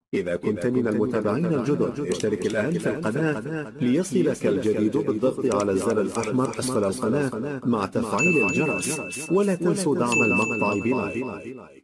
إذا كنت من المتابعين الجدد اشترك الآن في القناة ليصلك الجديد بالضغط على الزر الأحمر أسفل القناة مع تفعيل الجرس ولا تنسوا دعم المقطع بلايك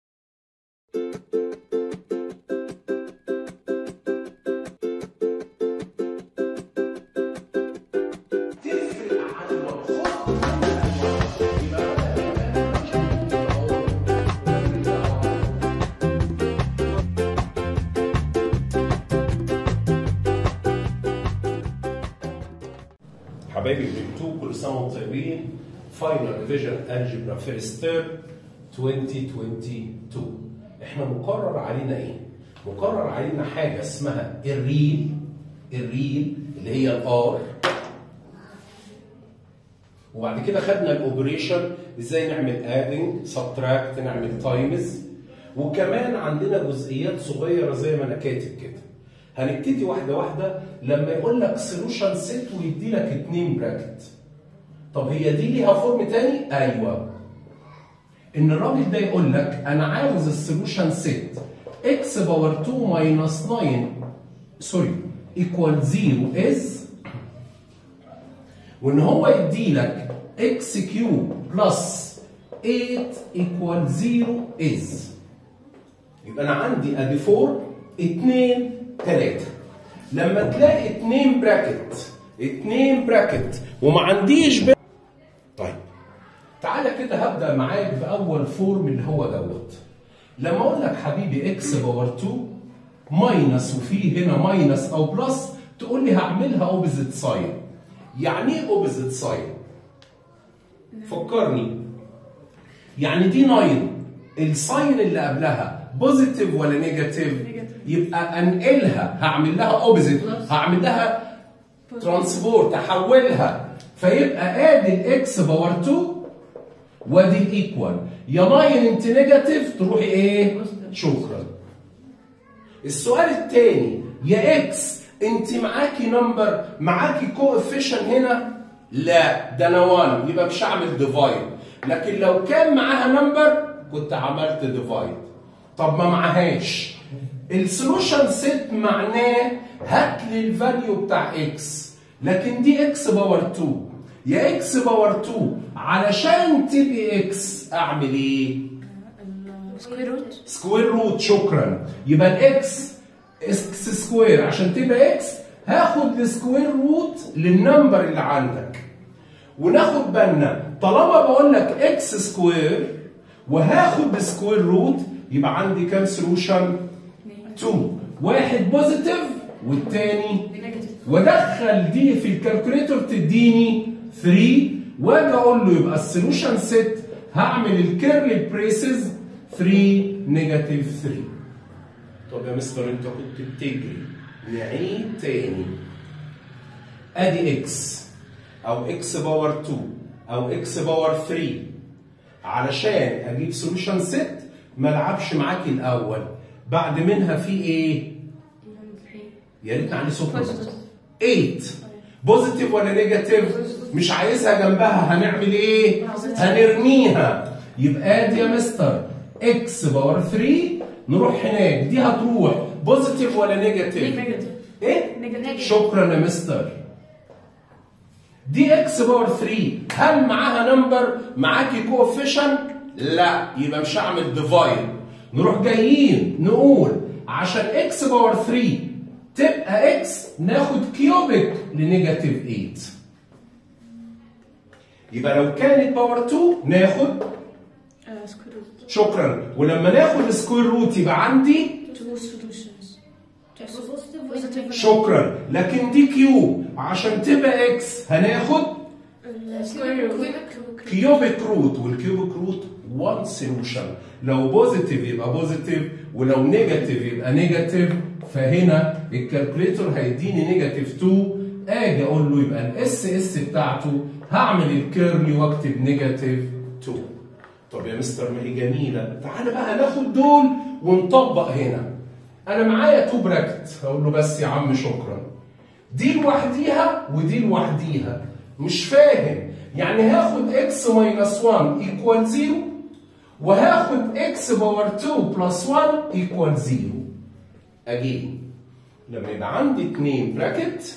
حبايبي بنتو كل سنه وانتم طيبين فاينل ريفيجن الجبرا فيرست تيرم 2022 احنا مقرر علينا ايه؟ مقرر علينا حاجه اسمها الريل الريل اللي هي الار وبعد كده خدنا الاوبريشن ازاي نعمل ادنج سبتراكت نعمل تايمز وكمان عندنا جزئيات صغيره زي ما انا كاتب كده هنبتدي واحده واحده لما يقول لك سولوشن سيت ويدي لك اتنين براكت طب هي دي ليها فورم تاني ايوه ان الراجل ده يقول لك انا عاوز السولوشن سيت اكس باور 2 ماينس 9 سوري ايكوال 0 از وان هو يدي لك اكس كيوب بلس 8 ايكوال 0 از يبقى انا عندي ادي 4 2 3 لما تلاقي 2 براكت 2 براكت وما عنديش ب... طيب تعالى كده هبدا معاك باول فورم اللي هو دوت لما اقول لك حبيبي اكس باور 2 ماينس وفي هنا ماينس او بلس تقول لي هعملها اوبزيت ساين يعني ايه اوبزيت ساين فكرني يعني دي 9 الساين اللي قبلها بوزيتيف ولا نيجاتيف يبقى انقلها هعمل لها اوبزيت هعمل لها ترانسبورت احولها فيبقى ادي الاكس باور 2 وادي الايكوال يا 9 انت نيجاتيف تروحي ايه؟ شكرا السؤال الثاني يا اكس انت معاكي نمبر معاكي كوفيشن هنا لا ده انا 1 يبقى مش هعمل ديفايد لكن لو كان معاها نمبر كنت عملت ديفايد طب ما معهاش السولوشن سيت معناه هات لي الفاليو بتاع اكس لكن دي اكس باور 2 يا اكس باور 2 علشان تبقي اكس اعمل ايه؟ سكوير روت سكوير روت شكرا يبقى الاكس اكس سكوير عشان تبقى اكس هاخد السكوير روت للنمبر اللي عندك وناخد بالنا طالما بقول لك اكس سكوير وهاخد سكوير روت يبقى عندي كام سولوشن؟ 2 واحد بوزيتيف والتاني نيجاتيف وادخل دي في الكالكوليتور تديني 3 واجي اقول له يبقى السولوشن سيت هعمل الكيرلي بريسز 3 نيجاتيف 3 طب يا مستر انت كنت بتجري نعيد تاني ادي اكس او اكس باور 2 او اكس باور 3 علشان اجيب سولوشن سيت ما العبش معاكي الاول بعد منها في ايه؟ يا ريت عليه صوت Positive. 8 بوزيتيف ولا نيجاتيف؟ مش عايزها جنبها هنعمل ايه؟ هنرميها يبقى ادي يا مستر اكس باور 3 نروح هناك دي هتروح بوزيتيف ولا نيجاتيف؟ نيجاتيف ايه؟ نيجاتيف شكرا يا مستر دي اكس باور 3 هل معاها نمبر معاكي كوفيشن لا يبقى مش هعمل ديفايد نروح جايين نقول عشان اكس باور 3 تبقى اكس ناخد كيوبيك لنيجاتيف 8 يبقى لو كانت باور 2 ناخد سكوير روت شكرا ولما ناخد سكوير روت يبقى عندي تو سولوشنز بوزيتيف شكرا لكن دي كيوب عشان تبقى اكس هناخد سكوير روت كيوبيك روت والكيوبيك روت 1 سولوشن لو بوزيتيف يبقى بوزيتيف ولو نيجاتيف يبقى نيجاتيف فهنا الكالكوليتور هيديني نيجاتيف 2 اجي اقول له يبقى الاس اس بتاعته هعمل الكيرلي واكتب نيجاتيف 2 طب يا مستر ما هي جميله تعالى بقى ناخد دول ونطبق هنا انا معايا 2 براكت اقول له بس يا عم شكرا دي لوحديها ودي لوحديها مش فاهم يعني هاخد اكس ماينس 1 ايكوال 0 وهاخد اكس باور 2 بلس 1 ايكوال 0 اجين لما يبقى عندي اتنين براكت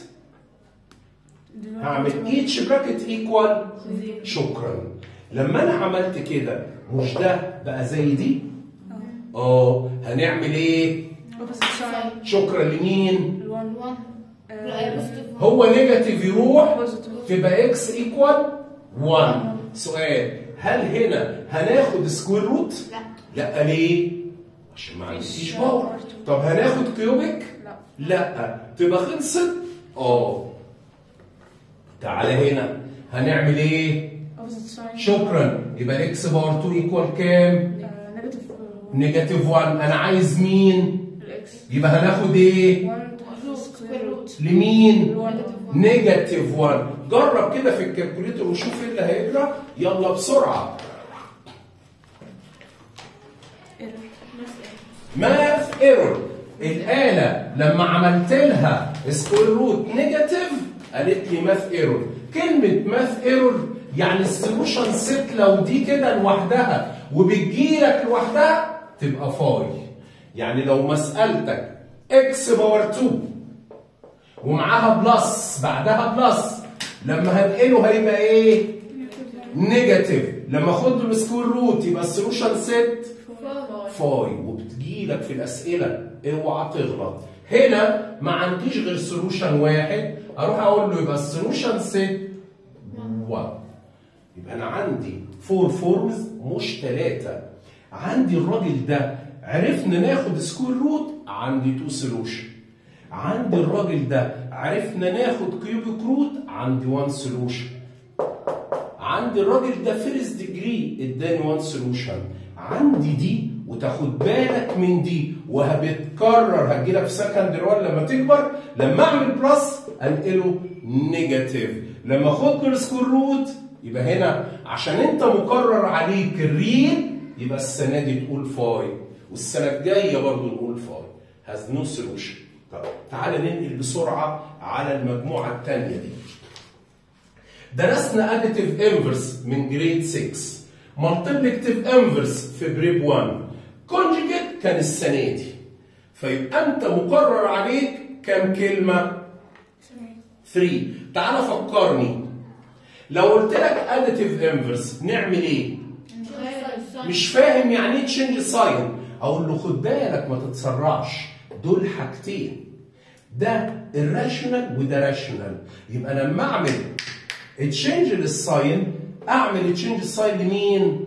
هعمل each bracket equal شكرا لما انا عملت كده مش ده بقى زي دي اه هنعمل ايه opposite sign شكرا لمين الوان one آه، هو نيجاتيف يروح positive تبقى اكس ايكوال 1 سؤال هل هنا هناخد سكوير روت لا لا ليه عشان ما عنديش مش باور باور. طب هناخد كيوبيك لا لا تبقى خلصت اه تعالى هنا هنعمل ايه opposite sign شكرا يبقى اكس باور 2 ايكوال كام نيجاتيف نيجاتيف 1 انا عايز مين الاكس يبقى هناخد ايه 1 سكوير روت لمين ال1 نيجاتيف 1 جرب كده في الكالكوليتر وشوف ايه اللي هيجرى يلا بسرعه ماث ايرور الآلة لما عملت لها سكوير روت نيجاتيف قالت لي ماث ايرور كلمة ماث ايرور يعني السولوشن سيت لو دي كده لوحدها وبتجيلك لوحدها تبقى فاي يعني لو مسألتك اكس باور 2 ومعاها بلس بعدها بلس لما هنقله هيبقى ايه؟ نيجاتيف لما اخد له السكوير روت يبقى السولوشن سيت فاي وبتجيلك في الاسئله اوعى تغلط هنا ما عنديش غير سولوشن واحد اروح اقول له يبقى السولوشن سيت 1 يبقى انا عندي فور فورمز مش ثلاثه عندي الراجل ده عرفنا ناخد سكوير روت عندي تو سولوشن عندي الراجل ده عرفنا ناخد كيوبيك روت عندي 1 سولوشن عندي الراجل ده فيرست ديجري اداني وان سولوشن عندي دي وتاخد بالك من دي وهبتكرر هتجيلك في سكندري وان لما تكبر لما اعمل بلس انقله نيجاتيف لما اخد له السكوير روت يبقى هنا عشان انت مقرر عليك الريل يبقى السنه دي تقول فاي والسنه الجايه برضه نقول فاي هاز نو سولوشن طب تعالى ننقل بسرعه على المجموعه الثانيه دي درسنا اديتيف انفرس من جريد 6 مالتيبليكتيف انفرس في بريب 1 كونجيجيت كان السنه دي فيبقى انت مقرر عليك كام كلمه 3 تعال فكرني لو قلت لك اديتيف انفرس نعمل ايه مش فاهم يعني ايه تشينج ساين اقول له خد بالك ما تتسرعش دول حاجتين ده الراشونال وده راشونال يبقى لما اعمل تشينج للساين اعمل تشينج الساين لمين؟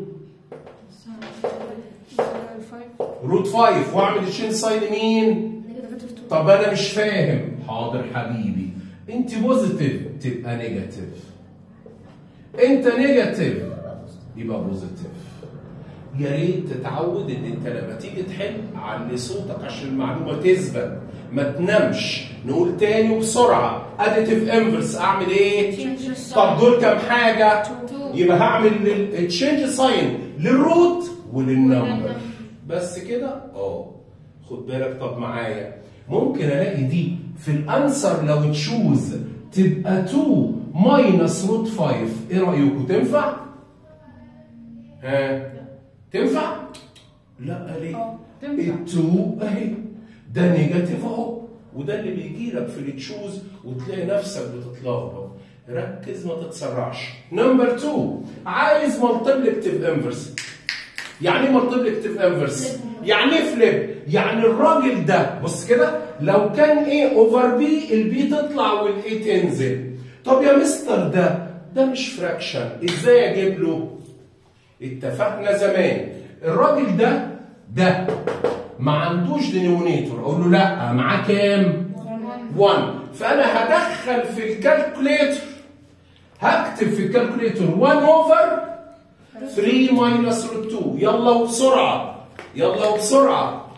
روت 5 واعمل تشينج ساين لمين؟ طب انا مش فاهم حاضر حبيبي انت بوزيتيف تبقى نيجاتيف انت نيجاتيف يبقى بوزيتيف يا ريت تتعود ان انت لما تيجي تحل علي صوتك عشان المعلومه تثبت ما تنامش نقول تاني وبسرعه اديتيف انفرس اعمل ايه؟ طب دول كام حاجه؟ يبقى هعمل التشينج ساين للروت وللنمبر بس كده؟ اه خد بالك طب معايا ممكن الاقي دي في الانسر لو تشوز تبقى 2 ماينس روت 5 ايه رايكم تنفع؟ ها تنفع؟ لا ليه؟ اه تنفع التو اهي ده نيجاتيف اهو وده اللي بيجي لك في التشوز وتلاقي نفسك بتتلخبط ركز ما تتسرعش نمبر 2 عايز مالتيبليكتيف انفرس يعني ايه مالتيبليكتيف انفرس يعني ايه فليب يعني الراجل ده بص كده لو كان ايه اوفر بي البي تطلع والاي تنزل طب يا مستر ده ده مش فراكشن ازاي اجيب له اتفقنا زمان الراجل ده ده ما عندوش دينومينيتور اقول له لا معاه كام 1 فانا هدخل في الكالكوليتر هكتب في الكالكوليتر 1 اوفر 3 ماينس روت 2 يلا وبسرعه يلا وبسرعه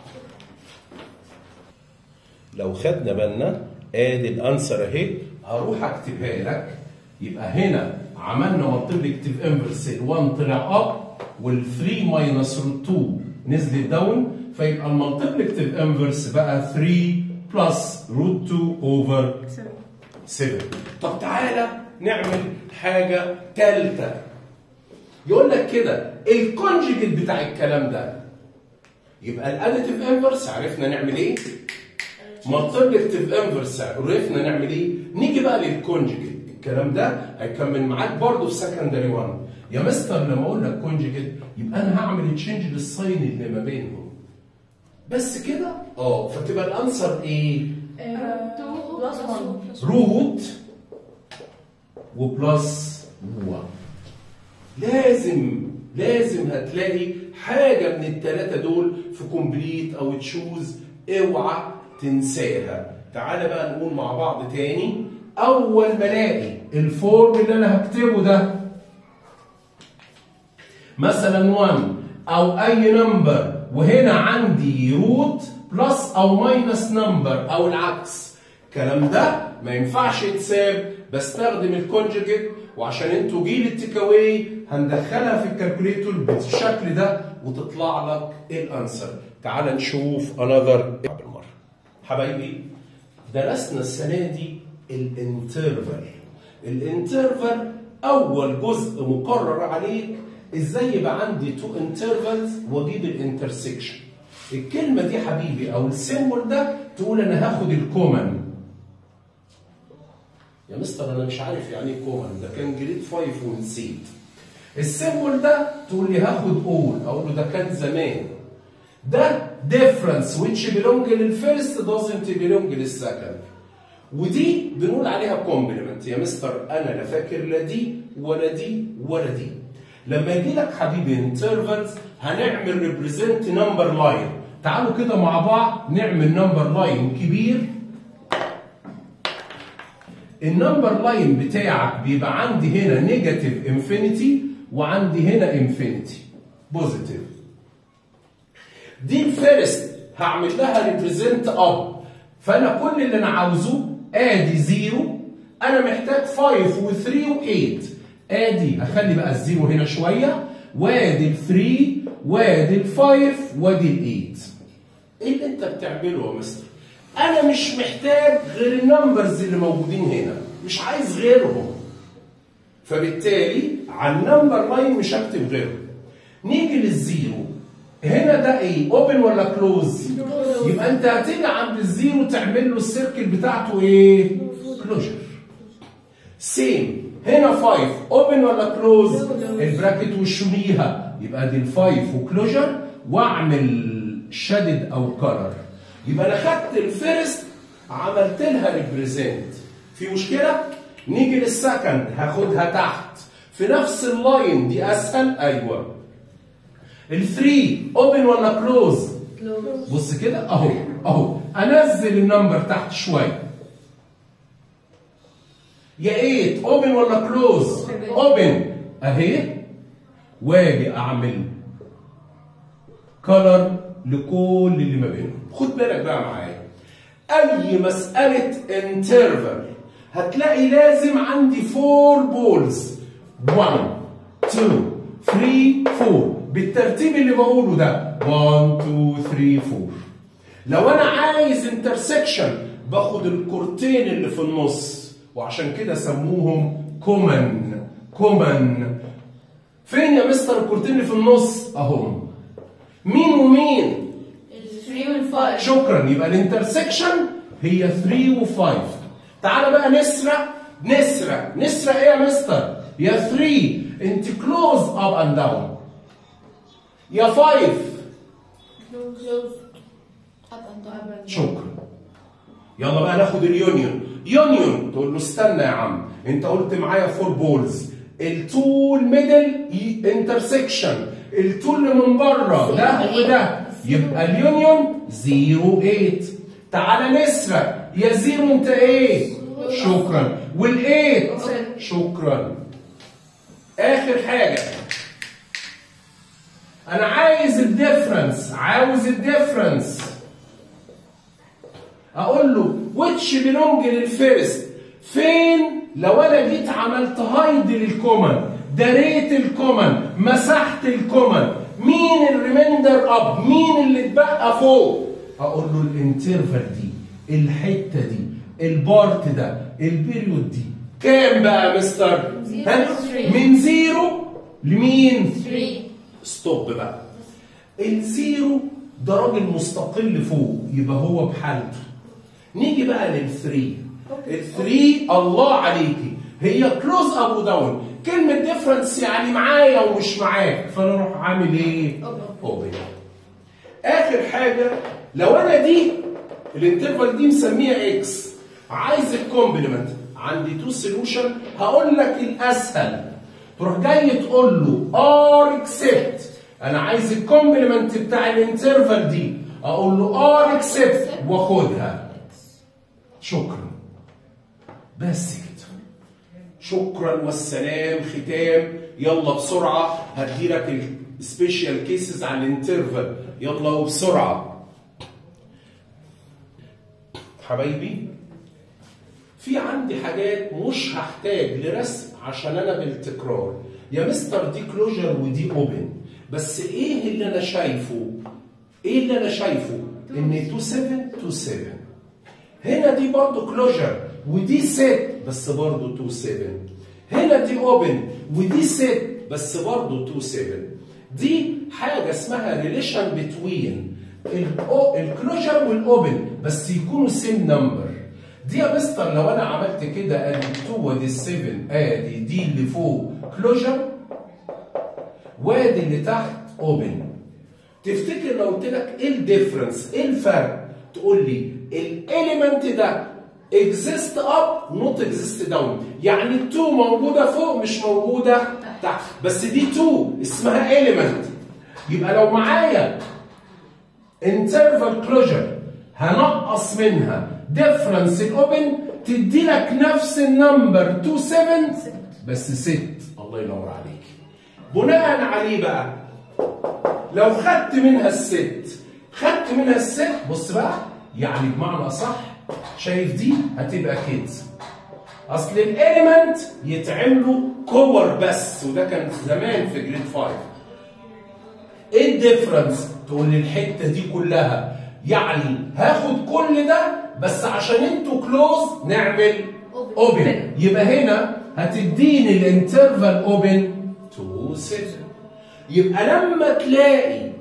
لو خدنا بالنا ادي الانسر اهي هروح اكتبها لك يبقى هنا عملنا مالتيبليكتيف انفرس ال1 طلع اب وال3 ماينس روت 2 نزلت داون فيبقى المالتيبليكتيف انفرس بقى 3 بلس روت 2 اوفر 7 طب تعالى نعمل حاجه ثالثه يقول لك كده الكونجيجيت بتاع الكلام ده يبقى الاديتيف انفرس عرفنا نعمل ايه مالتيبلكتيف انفرس عرفنا نعمل ايه؟ نيجي بقى للكونجيجيت الكلام ده هيكمل معاك برضه في سكندري 1 يا مستر لما اقول لك كونجيجيت يبقى انا هعمل تشينج للساين اللي ما بينهم بس كده اه فتبقى الانسر ايه؟ بلس 1 روت وبلس 1 لازم لازم هتلاقي حاجه من الثلاثه دول في كومبليت او تشوز اوعى تنساها تعالى بقى نقول مع بعض تاني اول ما الاقي الفورم اللي انا هكتبه ده مثلا 1 او اي نمبر وهنا عندي روت بلس او ماينس نمبر او العكس الكلام ده ما ينفعش يتساب بستخدم الكونجوجيت وعشان انتوا جيل التيك اواي هندخلها في الكالكوليتور بالشكل ده وتطلع لك الانسر تعال نشوف انذر بالمره حبايبي درسنا السنه دي الانترفال الانترفال اول جزء مقرر عليك ازاي يبقى عندي تو انترفالز واجيب الانترسكشن الكلمه دي حبيبي او السيمبل ده تقول انا هاخد الكومن يا مستر انا مش عارف يعني ايه كومن ده كان جريد 5 ونسيت السيمبل ده تقول لي هاخد اول اقول له ده كان زمان ده difference which belong للفيرست doesn't belong للسكند ودي بنقول عليها كومبلمنت يا مستر انا لا فاكر لا دي ولا دي ولا دي لما يجي لك حبيبي انترفلز هنعمل ريبريزنت نمبر لاين تعالوا كده مع بعض نعمل نمبر لاين كبير النمبر لاين بتاعك بيبقى عندي هنا نيجاتيف انفينيتي وعندي هنا انفينيتي بوزيتيف دي الفيرست هعمل لها ريبريزنت اب فانا كل اللي انا عاوزه ادي زيرو انا محتاج 5 و3 و8 ادي اخلي بقى الزيرو هنا شويه وادي ال3 وادي ال5 وادي ال8 ايه اللي انت بتعمله يا مستر؟ انا مش محتاج غير النمبرز اللي موجودين هنا مش عايز غيرهم فبالتالي على النمبر لاين مش هكتب غيرهم نيجي للزيرو هنا ده ايه اوبن ولا كلوز يبقى انت هتيجي عند الزيرو تعمل له السيركل بتاعته ايه كلوجر سيم هنا 5 اوبن ولا كلوز البراكت والشبيهه يبقى دي الفايف وكلوجر واعمل شدد او كلر يبقى انا خدت الفيرست عملت لها ريبريزنت في مشكله نيجي للسكند هاخدها تحت في نفس اللاين دي اسهل ايوه الثري اوبن ولا كلوز بص كده اهو اهو انزل النمبر تحت شويه يا 8 اوبن ولا كلوز اوبن اهي واجي اعمل كلر لكل اللي ما بينهم خد بالك بقى معايا اي مساله انترفال هتلاقي لازم عندي 4 بولز 1 2 3 4 بالترتيب اللي بقوله ده 1 2 3 4 لو انا عايز انترسكشن باخد الكورتين اللي في النص وعشان كده سموهم كومن كومن فين يا مستر الكورتين اللي في النص اهم مين ومين 3 وال 5 شكرا يبقى الانترسكشن هي 3 و5 تعالى بقى نسرق نسرق نسرق ايه يا مستر يا 3 انت كلوز اب اند داون يا 5 close up and down شكرا يلا بقى ناخد اليونيون يونيون تقول له استنى يا عم انت قلت معايا فور بولز التو الميدل انترسكشن التو اللي من بره ده وده يبقى اليونيون 0 8 تعالى نسرق يا زيرو انت ايه شكرا والايت شكرا اخر حاجه انا عايز الديفرنس عاوز الديفرنس اقول له which belong للفيرست فين لو انا جيت عملت هايد للكومن دريت الكومن مسحت الكومن مين الريميندر اب مين اللي اتبقى فوق اقول له الانترفال دي الحته دي البارت ده البيريود دي كام بقى يا مستر زيرو ها؟ to three. من زيرو لمين 3 ستوب بقى الزيرو ده راجل مستقل فوق يبقى هو بحالته نيجي بقى للثري الثري الله عليكي هي كلوز اب وداون كلمه ديفرنس يعني معايا ومش معاك فانا اروح عامل ايه؟ اوبن اخر حاجه لو انا دي الانترفال دي مسميها اكس عايز الكومبلمنت عندي تو سوليوشن هقول لك الاسهل تروح جاي تقول له ار اكسبت انا عايز الكومبلمنت بتاع الانترفال دي اقول له ار اكسبت واخدها شكرا بس كده شكرا والسلام ختام يلا بسرعه هديلك السبيشال كيسز على الانترفال يلا وبسرعه حبايبي في عندي حاجات مش هحتاج لرسم عشان انا بالتكرار يا مستر دي كلوجر ودي اوبن بس ايه اللي انا شايفه ايه اللي انا شايفه ان 2 7 2 7 هنا دي برضو كلوجر ودي سيت بس برضو 2 7 هنا دي اوبن ودي سيت بس برضو 2 7 دي حاجه اسمها ريليشن بتوين الكلوجر والاوبن بس يكونوا سيم نمبر دي يا مستر لو انا عملت كده ادي 2 وادي 7 ادي دي اللي فوق كلوجر وادي اللي تحت اوبن تفتكر لو قلت لك ايه الديفرنس ايه الفرق تقول لي الاليمنت ده اكزيست اب نوت اكزيست داون يعني ال2 موجوده فوق مش موجوده تحت بس دي 2 اسمها اليمنت يبقى لو معايا انترفال كلوجر هنقص منها ديفرنس الاوبن تدي لك نفس النمبر 2 7 بس 6 الله ينور عليك بناء عليه بقى لو خدت منها الست خدت منها الست بص بقى يعني بمعنى اصح شايف دي هتبقى كده اصل الاليمنت يتعملوا كور بس وده كان زمان في جريد 5 ايه الديفرنس تقول لي الحته دي كلها يعني هاخد كل ده بس عشان انتوا كلوز نعمل اوبن يبقى هنا هتديني الانترفال اوبن 2 7 يبقى لما تلاقي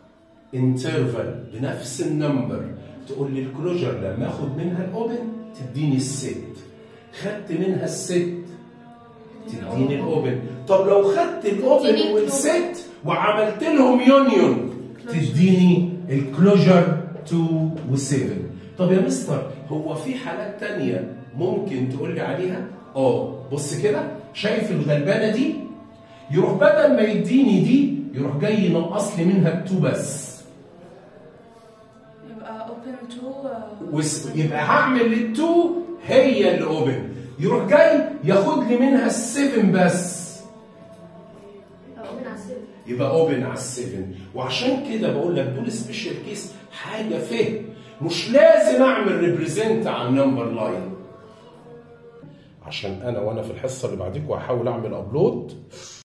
انترفال بنفس النمبر تقول لي الكلوجر لما اخد منها الاوبن تديني الست خدت منها الست تديني الاوبن طب لو خدت الاوبن تديني والست وعملت لهم يونيون تديني الكلوجر 2 و7 طب يا مستر هو في حالات تانية ممكن تقول لي عليها اه بص كده شايف الغلبانه دي يروح بدل ما يديني دي يروح جاي ينقص لي منها التو بس يبقى open to uh, وس- يبقى هعمل للتو هي اللي اوبن يروح جاي ياخد لي منها السفن بس اوبن على السيف يبقى اوبن على السفن وعشان كده بقول لك دول سبيشال كيس حاجه فهم مش لازم اعمل ريبريزنت على النمبر لاين عشان انا وانا في الحصه اللي بعديكوا هحاول اعمل ابلود